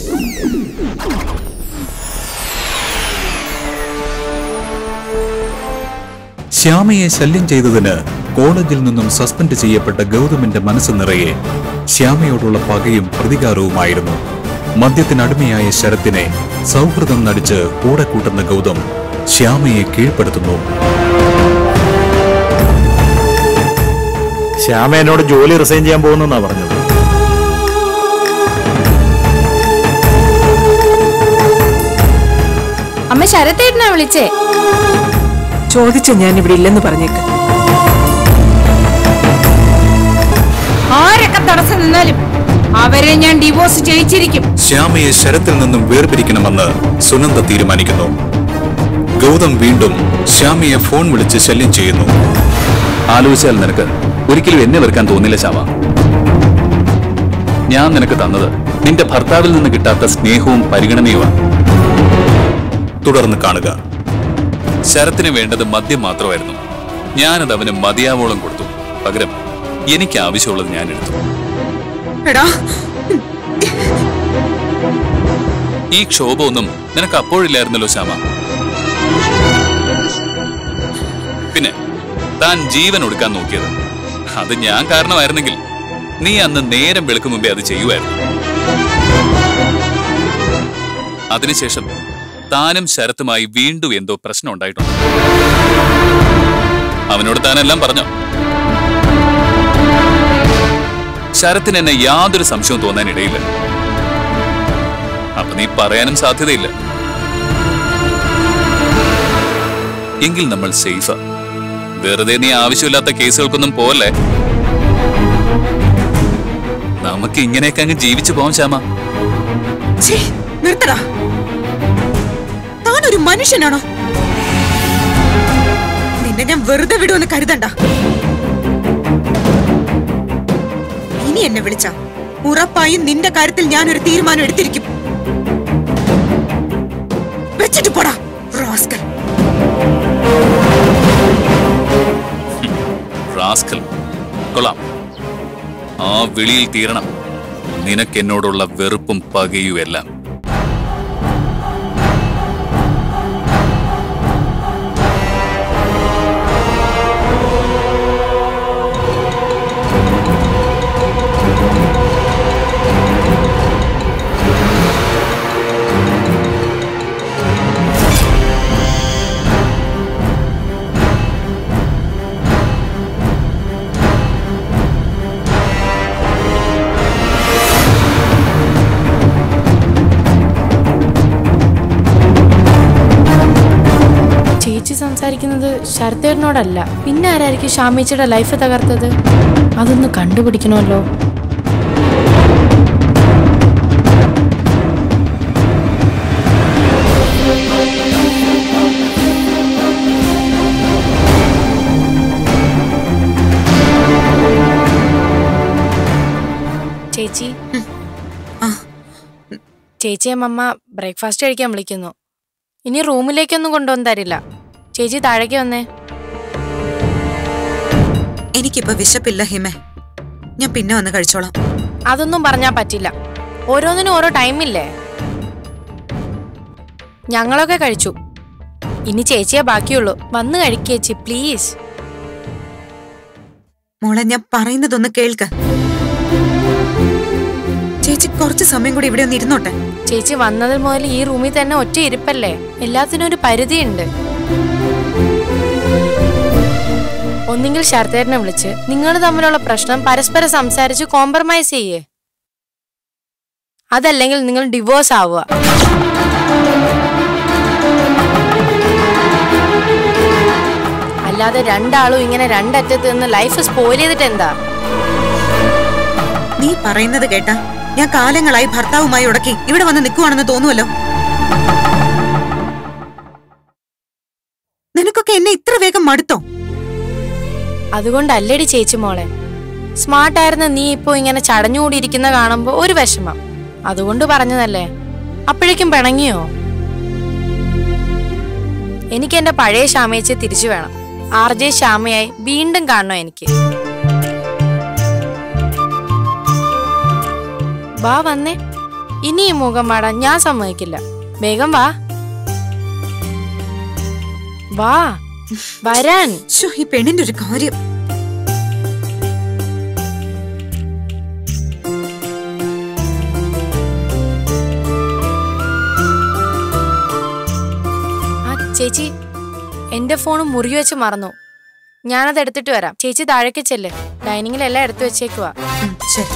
ശ്യാമയെ ശല്യം ചെയ്തതിന് കോളേജിൽ നിന്നും സസ്പെൻഡ് ചെയ്യപ്പെട്ട ഗൗതമിന്റെ മനസ്സ് നിറയെ ശ്യാമയോടുള്ള പകയും പ്രതികാരവുമായിരുന്നു മദ്യത്തിനടിമയായ ശരത്തിനെ സൗഹൃദം നടിച്ച് കൂടെ കൂട്ടുന്ന ഗൗതം ശ്യാമയെ കീഴ്പ്പെടുത്തുന്നു ശ്യാമ എന്നോട് ജോലി റിസൈൻ ചെയ്യാൻ പോകുന്നെന്നാ പറഞ്ഞത് അമ്മ ശരത്തേട്ടനാ വിളിച്ചേ ചോദിച്ച ഞാൻ ഇവിടെ ഇല്ലെന്ന് പറഞ്ഞേക്ക് ആരൊക്കെ തടസ്സം നിന്നാലും അവരെ ഞാൻ ഡിവോഴ്സ് ചെയ്യിച്ചിരിക്കും ശ്യാമയെ ശരത്തിൽ നിന്നും വേർപിരിക്കണമെന്ന് സുനന്ദ തീരുമാനിക്കുന്നു ഗൗതം വീണ്ടും ശ്യാമയെ ഫോൺ വിളിച്ച് ശല്യം ചെയ്യുന്നു ആലോചിച്ചാൽ നിനക്ക് ഒരിക്കലും എന്നെ വെറുക്കാൻ തോന്നില്ല ശാമ ഞാൻ നിനക്ക് തന്നത് നിന്റെ ഭർത്താവിൽ നിന്ന് കിട്ടാത്ത സ്നേഹവും പരിഗണനയുമാണ് തുടർന്ന് കാണുക ശരത്തിന് വേണ്ടത് മദ്യം മാത്രമായിരുന്നു ഞാനത് അവന് മതിയാവോളം കൊടുത്തു പകരം എനിക്ക് ആവശ്യമുള്ളത് ഞാൻ എടുത്തു എടാ ഈ ക്ഷോഭമൊന്നും നിനക്ക് അപ്പോഴില്ലായിരുന്നല്ലോ ശ്യാമ പിന്നെ താൻ ജീവൻ ഒടുക്കാൻ നോക്കിയത് അത് ഞാൻ കാരണമായിരുന്നെങ്കിൽ നീ അന്ന് നേരം വെളുക്കും മുമ്പേ അത് ചെയ്യുമായിരുന്നു അതിനുശേഷം താനും ശരത്തുമായി വീണ്ടും എന്തോ പ്രശ്നം ഉണ്ടായിട്ടുണ്ട് അവനോട് താനെല്ലാം പറഞ്ഞോ ശരത്തിന് എന്നെ യാതൊരു സംശയവും തോന്നാൻ ഇടയില്ല അപ്പൊ നീ പറയാനും സാധ്യതയില്ല എങ്കിൽ നമ്മൾ സേഫാ വെറുതെ നീ ആവശ്യമില്ലാത്ത കേസുകൾക്കൊന്നും പോവല്ലേ നമുക്ക് ഇങ്ങനെയൊക്കെ അങ്ങ് ജീവിച്ചു പോവാം ശ്യാമ ഛീ, നിർത്തടാ താനൊരു മനുഷ്യനാണോ നിന്നെ ഞാൻ വെറുതെ വിടുമെന്ന് കരുതണ്ട ഇനി എന്നെ വിളിച്ച ഉറപ്പായും നിന്റെ കാര്യത്തിൽ ഞാൻ ഒരു തീരുമാനം എടുത്തിരിക്കും വെച്ചിട്ട് പോടാ റാസ്കൽ റാസ്കൽ കൊള്ളാം ആ വിളിയിൽ തീരണം നിനക്കെന്നോടുള്ള വെറുപ്പും പകയും എല്ലാം ചേച്ചി സംസാരിക്കുന്നത് ശരത്തേട്ടനോടല്ല പിന്നെ ആരായിരിക്കും ഷാമേച്ചിയുടെ ലൈഫ് തകർത്തത് അതൊന്ന് കണ്ടുപിടിക്കണമല്ലോ ചേച്ചി ആ. ചേച്ചിയെ മമ്മ ബ്രേക്ക്ഫാസ്റ്റ് കഴിക്കാൻ വിളിക്കുന്നു ഇനി റൂമിലേക്കൊന്നും കൊണ്ടുവന്ന് തരില്ല ചേച്ചി താഴേക്ക് വന്നേ എനിക്കിപ്പോ വിശപ്പില്ല ഹിമേ ഞാൻ പിന്നെ വന്ന് കഴിച്ചോളാം അതൊന്നും പറഞ്ഞാ പറ്റില്ല ഓരോന്നിനും ഓരോ ടൈമില്ലേ ഞങ്ങളൊക്കെ കഴിച്ചു ഇനി ചേച്ചിയെ ബാക്കിയുള്ളൂ വന്ന് കഴിക്കേച്ചി പ്ലീസ് മോളെ ഞാൻ പറയുന്നതൊന്ന് കേൾക്ക് ചേച്ചി കുറച്ച് സമയം കൂടി ഇവിടെ ഒന്ന് ഇരുന്നോട്ടെ ചേച്ചി വന്നതിൽ മുതൽ ഈ റൂമിൽ തന്നെ ഒറ്റ ഇരിപ്പല്ലേ എല്ലാത്തിനും ഒരു പരിധിയുണ്ട് ഒന്നുകിൽ ശരത്തേട്ടനെ വിളിച്ച് നിങ്ങൾ തമ്മിലുള്ള പ്രശ്നം പരസ്പരം സംസാരിച്ച് കോംപ്രമൈസ് ചെയ്യേ അതല്ലെങ്കിൽ നിങ്ങൾ ഡിവോഴ്സ് ആവുക അല്ലാതെ രണ്ടാളും ഇങ്ങനെ രണ്ടറ്റത്ത് നിന്ന് ലൈഫ് സ്പോയിൽ ചെയ്തിട്ട് എന്താ നീ പറയുന്നത് കേട്ടാ ഞാൻ കാലങ്ങളായി ഭർത്താവുമായി ഉടക്കി ഇവിടെ വന്ന് നിൽക്കുവാണെന്ന് തോന്നുവല്ലോ നിനക്കൊക്കെ എന്നെ ഇത്ര വേഗം മടുത്തോ അതുകൊണ്ടല്ലടി ചേച്ചി മോളെ സ്മാർട്ടായിരുന്ന നീ ഇപ്പോ ഇങ്ങനെ ചടഞ്ഞുകൂടിയിരിക്കുന്ന കാണുമ്പോ ഒരു വിഷമം അതുകൊണ്ട് പറഞ്ഞതല്ലേ അപ്പോഴേക്കും പിണങ്ങിയോ എനിക്ക് എന്റെ പഴയ ശ്യാമയച്ചെ തിരിച്ചു വേണം ആർ ജെ ശ്യാമയായി വീണ്ടും കാണണം എനിക്ക് വാ വന്നേ ഇനി ഈ മുഖം പാടാൻ ഞാൻ സമ്മതിക്കില്ല വേഗം വാ വാ വരാൻ ശ്ശോ, ഈ പെണ്ണിന്റെ ഒരു കാര്യം ആ ചേച്ചി എന്റെ ഫോൺ മുറി വെച്ച് മറന്നു ഞാനത് എടുത്തിട്ട് വരാം ചേച്ചി താഴേക്ക് ചെല്ല് ഡൈനിങ്ങിലെല്ലാം എടുത്തു വെച്ചേക്കുവാ ഉം, ശരി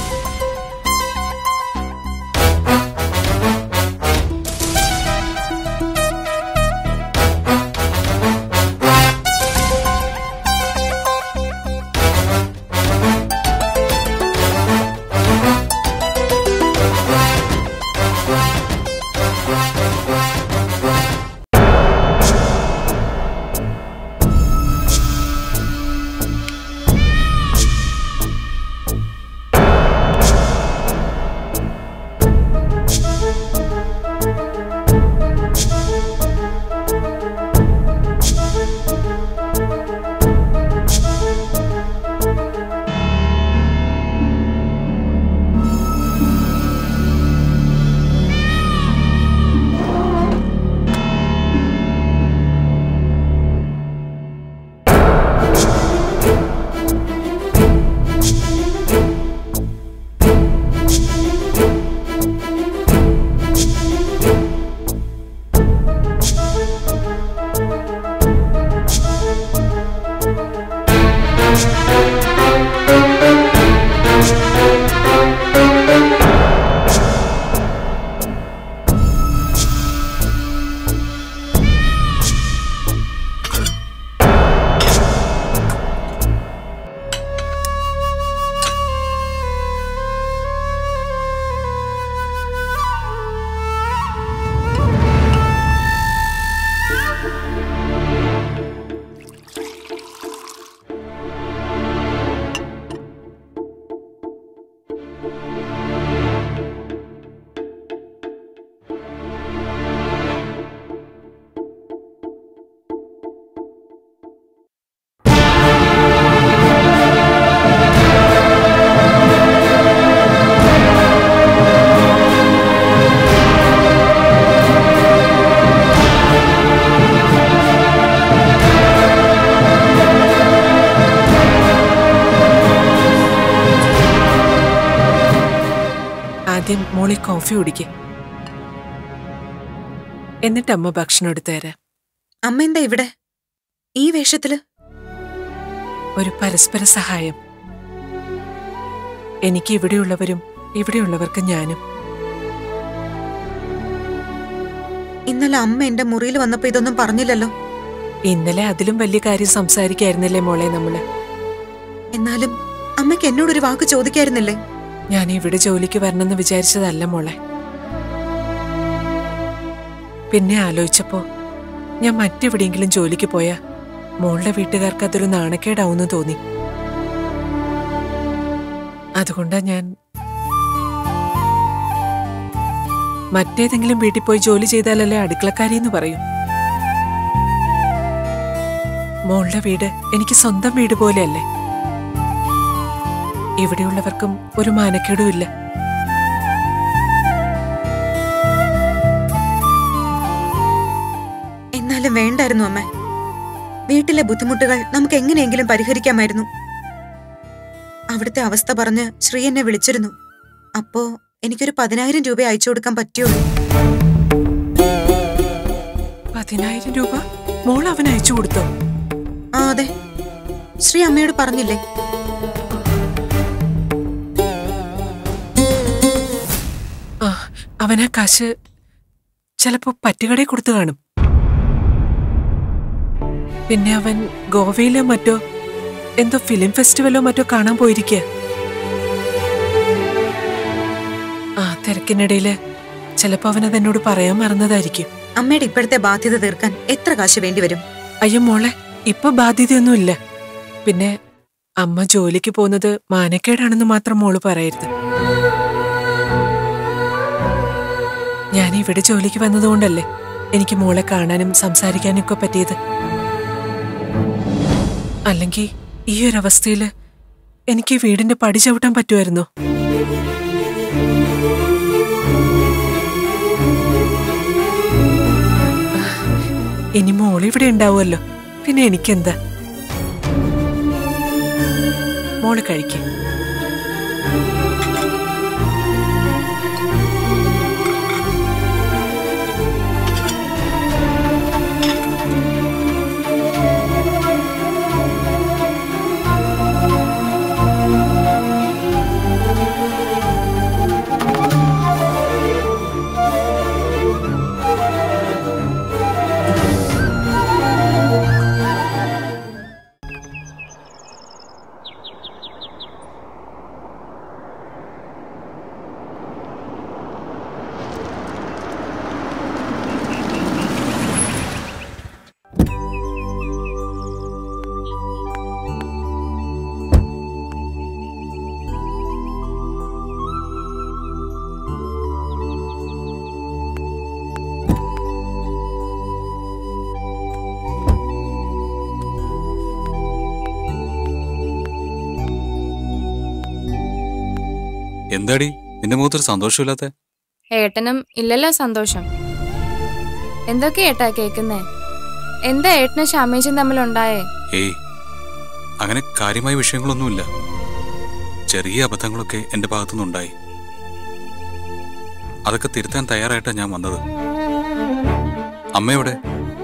ആദ്യം മോളി കോഫി കുടിക്ക് എന്നിട്ട് അമ്മ ഭക്ഷണം എടുത്തു തരാം അമ്മ എന്താ ഇവിടെ ഈ വേഷത്തില് ഒരു പരസ്പര സഹായം എനിക്ക് ഇവിടെയുള്ളവരും ഇവിടെയുള്ളവർക്ക് ഞാനും ഇന്നലെ അമ്മ എന്റെ മുറിയിൽ വന്നപ്പോ ഇതൊന്നും പറഞ്ഞില്ലല്ലോ ഇന്നലെ അതിലും വലിയ കാര്യം സംസാരിക്കായിരുന്നില്ലേ മോളെ നമ്മള് എന്നാലും അമ്മയ്ക്ക് എന്നോടൊരു വാക്ക് ചോദിക്കായിരുന്നില്ലേ ഞാൻ ഇവിടെ ജോലിക്ക് വരണമെന്ന് വിചാരിച്ചതല്ല മോളെ പിന്നെ ആലോചിച്ചപ്പോ ഞാൻ മറ്റെവിടെയെങ്കിലും ജോലിക്ക് പോയാ മോളുടെ വീട്ടുകാർക്ക് അതൊരു നാണക്കേടാവുന്നു തോന്നി അതുകൊണ്ടാ ഞാൻ മറ്റേതെങ്കിലും വീട്ടിൽ പോയി ജോലി ചെയ്താലല്ലേ അടുക്കളക്കാരി എന്ന് പറയും മോളുടെ വീട് എനിക്ക് സ്വന്തം വീട് പോലെയല്ലേ ഇവിടെയുള്ളവർക്കും ഒരു മാനക്കേടും ഇല്ല എന്നാലും വേണ്ടായിരുന്നു അമ്മ വീട്ടിലെ ബുദ്ധിമുട്ടുകൾ നമുക്ക് എങ്ങനെയെങ്കിലും പരിഹരിക്കാമായിരുന്നു അവിടുത്തെ അവസ്ഥ പറഞ്ഞ് ശ്രീ എന്നെ വിളിച്ചിരുന്നു അപ്പോ എനിക്കൊരു പതിനായിരം രൂപ അയച്ചു കൊടുക്കാൻ പറ്റുള്ളൂ പതിനായിരം രൂപ മോൾ അവൻ അയച്ചു കൊടുത്തോ ആ അതെ ശ്രീ അമ്മയോട് പറഞ്ഞില്ലേ ആ അവൻ ആ കാശ് ചിലപ്പോ പറ്റുകടയിൽ കൊടുത്തു കാണും പിന്നെ അവൻ ഗോവയിലോ മറ്റോ എന്തോ ഫിലിം ഫെസ്റ്റിവലോ മറ്റോ കാണാൻ പോയിരിക്കുക ആ തിരക്കിനിടയില് ചിലപ്പോ അവൻ അതെന്നോട് പറയാൻ മറന്നതായിരിക്കും അമ്മയുടെ ഇപ്പോഴത്തെ ബാധ്യത തീർക്കാൻ എത്ര കാശ് വേണ്ടിവരും അയ്യോ മോളെ ഇപ്പൊ ബാധ്യതയൊന്നുമില്ല പിന്നെ അമ്മ ജോലിക്ക് പോകുന്നത് മാനക്കേടാണെന്ന് മാത്രം മോള് പറയരുത് ഞാൻ ഇവിടെ ജോലിക്ക് വന്നതുകൊണ്ടല്ലേ എനിക്ക് മോളെ കാണാനും സംസാരിക്കാനും ഒക്കെ പറ്റിയത് അല്ലെങ്കിൽ ഈ ഒരു അവസ്ഥയില് എനിക്ക് ഈ വീടിന്റെ പടി ചവിട്ടാൻ പറ്റുമായിരുന്നോ ഇനി മോൾ ഇവിടെ ഉണ്ടാവുമല്ലോ പിന്നെ എനിക്കെന്താ മോള് കഴിക്കും എന്താടി നിന്റെ മുഖത്തൊരു സന്തോഷമില്ലാത്ത ഏട്ടനും ഇല്ലല്ലോ സന്തോഷം എന്തൊക്കെ ഏട്ടാ കേക്കുന്നേ എന്താ ഏട്ടനും ഷാമേച്ചും തമ്മിലുണ്ടായേ ഏയ് അങ്ങനെ കാര്യമായ വിഷയങ്ങളൊന്നുമില്ല ചെറിയ അബദ്ധങ്ങളൊക്കെ എന്റെ ഭാഗത്തുനിന്നുണ്ടായി അതൊക്കെ തിരുത്താൻ തയ്യാറായിട്ടാണ് ഞാൻ വന്നത് അമ്മയുടെ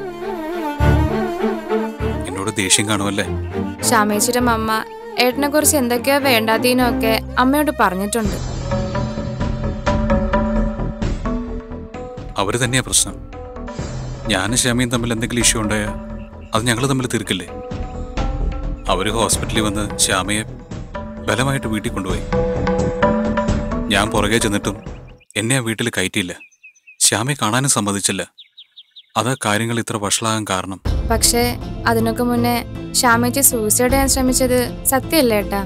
എന്നോട് ദേഷ്യം കാണുമല്ലേ ഷാമേച്ചിയുടെ അമ്മ ഏട്ടനെ കുറിച്ച് എന്തൊക്കെയോ വേണ്ടാതീനോ ഒക്കെ അമ്മയോട് പറഞ്ഞിട്ടുണ്ട് അവര് തന്നെയാ പ്രശ്നം ഞാനും ശ്യാമയും തമ്മിൽ എന്തെങ്കിലും ഇഷ്യൂ ഉണ്ടായാൽ അത് ഞങ്ങൾ തമ്മിൽ തീർക്കില്ലേ അവര് ഹോസ്പിറ്റലിൽ വന്ന് ശ്യാമയെ ബലമായിട്ട് വീട്ടിൽ കൊണ്ടുപോയി ഞാൻ പുറകെ ചെന്നിട്ടും എന്നെ ആ വീട്ടിൽ കയറ്റിയില്ല ശ്യാമയെ കാണാനും സമ്മതിച്ചില്ല അതാ കാര്യങ്ങൾ ഇത്ര വഷളാകാൻ കാരണം പക്ഷേ അതിനൊക്കെ മുന്നേ ഷാമേച്ചി സൂസൈഡ് ചെയ്യാൻ ശ്രമിച്ചത് സത്യമല്ലേ ഏട്ടാ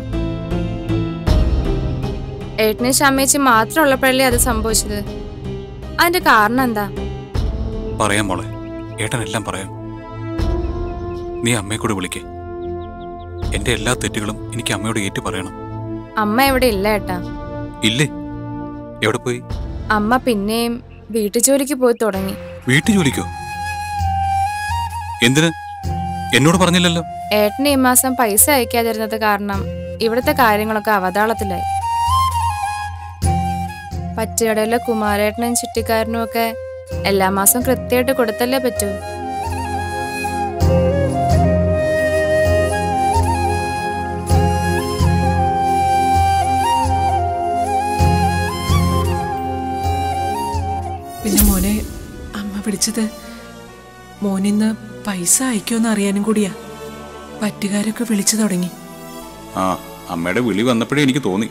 ഏട്ടനും ഷാമേച്ചി മാത്രം ഉള്ളപ്പോഴല്ലേ അത് സംഭവിച്ചത് അതിന്റെ കാരണം എന്താ പറയാം മോളെ ഏട്ടനെല്ലാം പറയാം നീ അമ്മയെ കൂടെ വിളിക്കേ എന്റെ എല്ലാ തെറ്റുകളും എനിക്ക് അമ്മയോട് ഏറ്റു പറയണം അമ്മ ഇവിടെ ഇല്ല ഏട്ടാ ഇല്ലേ എവിടെ പോയി അമ്മ പിന്നെയും വീട്ടു ജോലിക്ക് പോയി തുടങ്ങി വീട്ടു ജോലിക്കോ എന്തിന് എന്നോട് പറഞ്ഞില്ലല്ലോ ഏട്ടന് ഈ മാസം പൈസ അയക്കാതിരുന്നത് കാരണം ഇവിടുത്തെ കാര്യങ്ങളൊക്കെ അവതാളത്തിലായി പച്ചയടയിലെ കുമാരേട്ടനും ചുറ്റിക്കാരനും ഒക്കെ എല്ലാ മാസം കൃത്യമായിട്ട് കൊടുത്തല്ലേ പറ്റൂ പിന്നെ മോനെ അമ്മ വിളിച്ചത് മോനിന്ന് പൈസ അയക്കുമെന്ന് അറിയാനും കൂടിയാ പറ്റുകാരൊക്കെ വിളിച്ചു തുടങ്ങി ആ അമ്മയുടെ വിളി വന്നപ്പോഴേ എനിക്ക് തോന്നി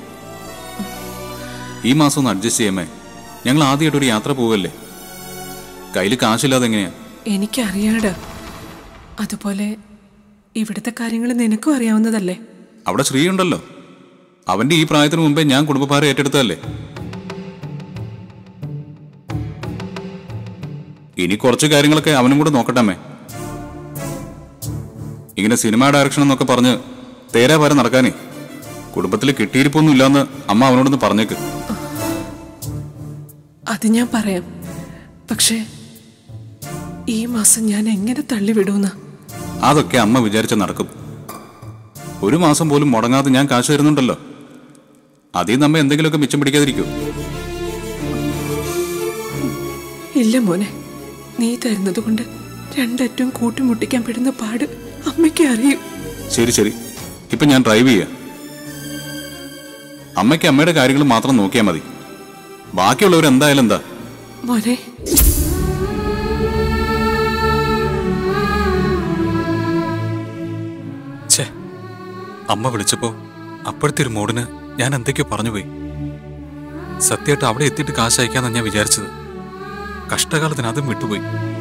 ഈ മാസം ഒന്ന് അഡ്ജസ്റ്റ് ചെയ്യാമേ ഞങ്ങൾ ആദ്യമായിട്ട് ഒരു യാത്ര പോവല്ലേ കയ്യിൽ കാശില്ലാതെ എങ്ങനെയാ എനിക്കറിയാടാ അതുപോലെ ഇവിടുത്തെ കാര്യങ്ങൾ നിനക്കും അറിയാവുന്നതല്ലേ അവിടെ ശ്രീ ഉണ്ടല്ലോ അവന്റെ ഈ പ്രായത്തിന് മുമ്പേ ഞാൻ കുടുംബഭാരം ഏറ്റെടുത്തതല്ലേ ഇനി കുറച്ച് കാര്യങ്ങളൊക്കെ അവനും കൂടെ നോക്കട്ടമ്മേ ഇങ്ങനെ സിനിമ ഡയറക്ഷൻ എന്നൊക്കെ പറഞ്ഞ് തേരാ പാര നടക്കാനേ കുടുംബത്തിൽ കിട്ടിയിരിപ്പൊന്നും ഇല്ലാന്ന് അമ്മ അവനോടൊന്ന് പറഞ്ഞേക്ക് അത് ഞാൻ പറയാം പക്ഷേ ഈ മാസം ഞാൻ എങ്ങനെ തള്ളിവിടൂന്ന് അതൊക്കെ അമ്മ വിചാരിച്ച നടക്കും ഒരു മാസം പോലും മുടങ്ങാതെ ഞാൻ കാശ് തരുന്നുണ്ടല്ലോ അതിൽ നമ്മ എന്തെങ്കിലുമൊക്കെ മിച്ചം പിടിക്കാതിരിക്കൂ ഇല്ല മോനെ നീ തരുന്നത് കൊണ്ട് രണ്ടറ്റവും കൂട്ടിമുട്ടിക്കാൻ പെടുന്ന പാട് അമ്മയ്ക്ക് അറിയും ശരി ശരി ഇപ്പൊ ഞാൻ ഡ്രൈവ് ചെയ്യാം അമ്മയ്ക്ക് അമ്മയുടെ കാര്യങ്ങൾ മാത്രം നോക്കിയാൽ മതി ബാക്കിയുള്ളവർ എന്തായാലും എന്താ മോനെ ഛേ അമ്മ വിളിച്ചപ്പോ അപ്പോഴത്തെ ഒരു മൂടിന് ഞാൻ എന്തൊക്കെയോ പറഞ്ഞുപോയി സത്യമായിട്ട് അവിടെ എത്തിയിട്ട് കാശ് അയക്കാന്നാണ് ഞാൻ വിചാരിച്ചത് കഷ്ടകാലത്തിന് അതും വിട്ടുപോയി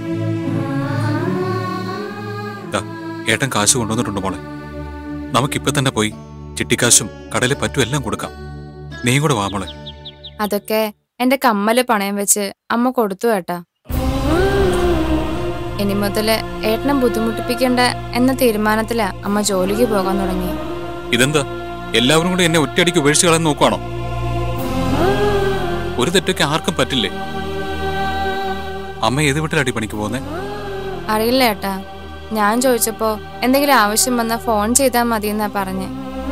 ദാ, ഏട്ടൻ കാശ് കൊണ്ടുവന്നിട്ടുണ്ട് മോളെ നമുക്കിപ്പൊ തന്നെ പോയി ചിട്ടിക്കാശും കടലെ പറ്റും എല്ലാം കൊടുക്കാം നീയും കൂടെ വാ മോളെ അതൊക്കെ എന്റെ കമ്മല് പണയം വെച്ച് അമ്മ കൊടുത്തു ഏട്ടാ ഇനി മുതല് ഏട്ടനെ ബുദ്ധിമുട്ടിപ്പിക്കണ്ട എന്ന തീരുമാനത്തിലാ അമ്മ ജോലിക്ക് പോകാൻ തുടങ്ങി ഇതെന്താ എല്ലാവരും കൂടി എന്നെ ഒറ്റയടിക്ക് ഉപേക്ഷിച്ച് കളയാൻ നോക്കുവാണോ ഒരു തെറ്റൊക്കെ ആർക്കും പറ്റില്ലേ അമ്മ ഏത് വീട്ടിലടി പണിക്ക് പോകുന്നേ അറിയില്ല ഏട്ടാ ഞാൻ ചോദിച്ചപ്പോ എന്തെങ്കിലും ആവശ്യം വന്നാൽ ഫോൺ ചെയ്താൽ മതിയെന്നാ പറഞ്ഞേ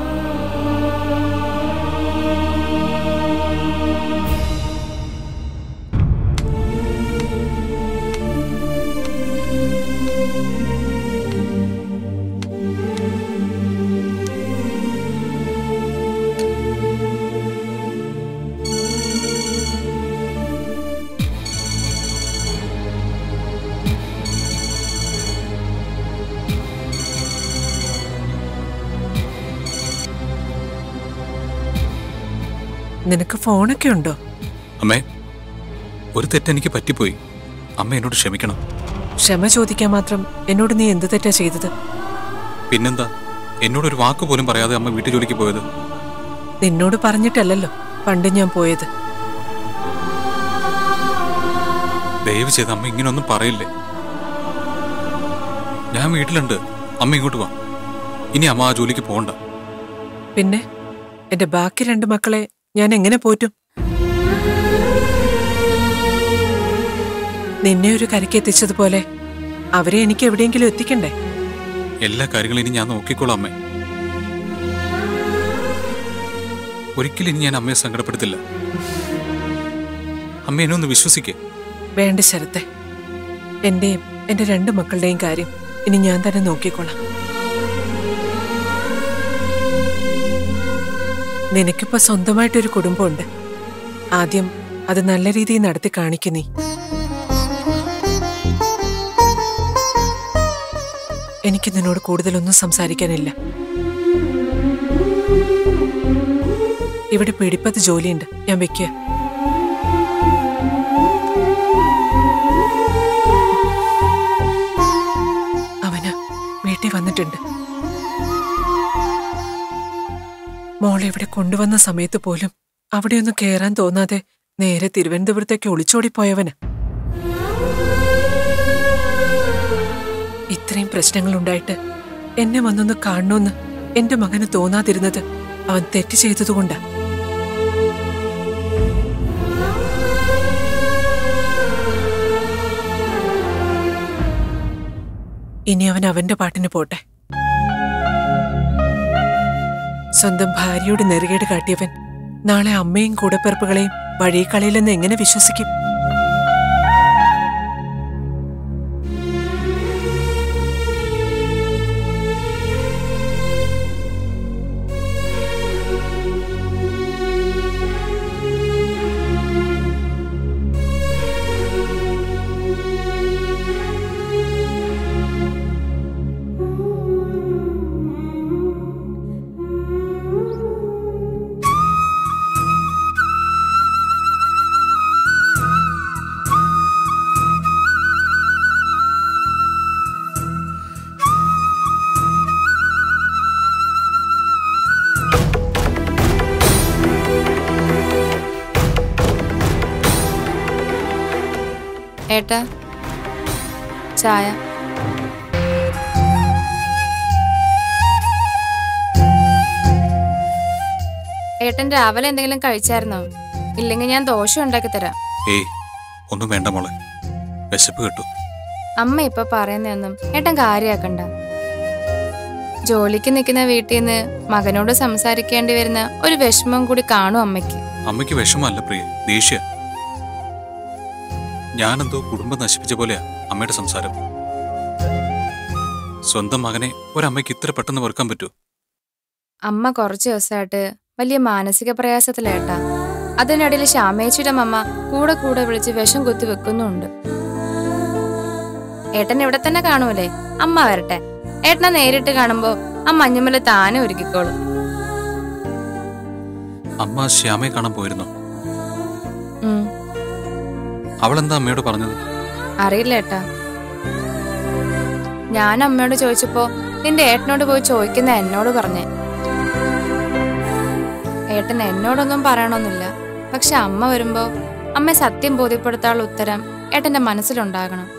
നിനക്ക് ഫോണൊക്കെ ഉണ്ടോ അമ്മേ ഒരു തെറ്റെനിക്ക് പറ്റിപ്പോയി അമ്മ എന്നോട് ക്ഷമിക്കണം ക്ഷമ ചോദിക്കാൻ മാത്രം എന്നോട് നീ എന്ത് തെറ്റാ ചെയ്തത് പിന്നെന്താ എന്നോടൊരു വാക്ക് പോലും പറയാതെ അമ്മ വീട്ടു ജോലിക്ക് പോയത് നിന്നോട് പറഞ്ഞിട്ടല്ലല്ലോ പണ്ട് ഞാൻ പോയത് ദയവ് ചെയ്ത് അമ്മ ഇങ്ങനൊന്നും പറയില്ലേ ഞാൻ വീട്ടിലുണ്ട് അമ്മ ഇങ്ങോട്ട് വാ ഇനി അമ്മ ആ ജോലിക്ക് പോകണ്ട പിന്നെ എന്റെ ബാക്കി രണ്ട് മക്കളെ ഞാൻ എങ്ങനെ പോറ്റും നിന്നെ ഒരു കരയ്ക്ക് എത്തിച്ചതുപോലെ അവരെ എനിക്ക് എവിടെയെങ്കിലും എത്തിക്കണ്ടേ എല്ലാ കാര്യങ്ങളും ഇനി ഞാൻ നോക്കിക്കോളാം അമ്മേ ഒരിക്കലും ഇനി ഞാൻ അമ്മയെ സങ്കടപ്പെടുത്തില്ല അമ്മ എന്നെ ഒന്ന് വിശ്വസിക്കേ വേണ്ട ശരത്തെ എന്റെയും എന്റെ രണ്ട് മക്കളുടെയും കാര്യം ഇനി ഞാൻ തന്നെ നോക്കിക്കോളാം നിനക്കിപ്പോ സ്വന്തമായിട്ടൊരു കുടുംബമുണ്ട് ആദ്യം അത് നല്ല രീതിയിൽ നടത്തി കാണിക്കു നീ എനിക്ക് നിന്നോട് കൂടുതലൊന്നും സംസാരിക്കാനില്ല ഇവിടെ പിടിപ്പത്ത് ജോലിയുണ്ട് ഞാൻ വെക്കുക അവന് വീട്ടിൽ വന്നിട്ടുണ്ട് മോളെ ഇവിടെ കൊണ്ടുവന്ന സമയത്ത് പോലും അവിടെയൊന്നും കയറാൻ തോന്നാതെ നേരെ തിരുവനന്തപുരത്തേക്ക് ഒളിച്ചോടിപ്പോയവന് ഇത്രയും പ്രശ്നങ്ങൾ ഉണ്ടായിട്ട് എന്നെ വന്നൊന്ന് കാണണമെന്ന് എന്റെ മകന് തോന്നാതിരുന്നത് അവൻ തെറ്റ് ചെയ്തതുകൊണ്ടാ ഇനി അവൻ അവന്റെ പാട്ടിന് പോട്ടെ സ്വന്തം ഭാര്യയോട് നെറുകേട് കാട്ടിയവൻ നാളെ അമ്മയും കൂടപ്പിറപ്പുകളെയും വഴി കളയില്ലെന്ന് എങ്ങനെ വിശ്വസിക്കും ഏട്ടാ ചായ ഏട്ടൻ രാവിലെ എന്തെങ്കിലും കഴിച്ചായിരുന്നോ ഇല്ലെങ്കിൽ ഞാൻ ദോശ ഉണ്ടാക്കി തരാം ഏയ് ഒന്നും വേണ്ട മോളെ വിശപ്പ് കേട്ടു അമ്മ ഇപ്പൊ പറയുന്നതൊന്നും ഏട്ടൻ കാര്യാക്കണ്ട ജോലിക്ക് നിൽക്കുന്ന വീട്ടിൽ നിന്ന് മകനോട് സംസാരിക്കേണ്ടി വരുന്ന ഒരു വിഷമം കൂടി കാണും അമ്മയ്ക്ക് അമ്മയ്ക്ക് വിഷമല്ല പ്രിയ ദേഷ്യ ഞാനെന്തോ കുടുംബം നശിപ്പിച്ച പോലെയാ അമ്മയുടെ സംസാരം സ്വന്തം മകനെ ഒരമ്മയ്ക്ക് ഇത്ര പെട്ടെന്ന് വെറുക്കാൻ പറ്റൂ അമ്മ കുറച്ച് ദിവസമായിട്ട് വലിയ മാനസിക പ്രയാസത്തിലേട്ടാ അതിനിടയിൽ ശ്യാമേച്ചിയുടെ അമ്മ കൂടെ കൂടെ വിളിച്ച് വിഷം കുത്തി വെക്കുന്നുണ്ട് ഏട്ടൻ ഇവിടെ തന്നെ കാണൂലേ അമ്മ വരട്ടെ ഏട്ടനെ നേരിട്ട് കാണുമ്പോ ആ മഞ്ഞുമല താനെ ഒരുക്കിക്കോളും അമ്മ ശ്യാമയെ കാണാൻ പോയിരുന്നു ഉം, അവളെന്താ അമ്മയോട് പറഞ്ഞത് അറിയില്ല ഏട്ടാ ഞാൻ അമ്മയോട് ചോദിച്ചപ്പോ നിന്റെ ഏട്ടനോട് പോയി ചോദിക്കുന്ന എന്നോട് പറഞ്ഞേ ഏട്ടൻ എന്നോടൊന്നും പറയണമെന്നില്ല പക്ഷെ അമ്മ വരുമ്പോ അമ്മ സത്യം ബോധ്യപ്പെടുത്താനുള്ള ഉത്തരം ഏട്ടന്റെ മനസ്സിലുണ്ടാകണം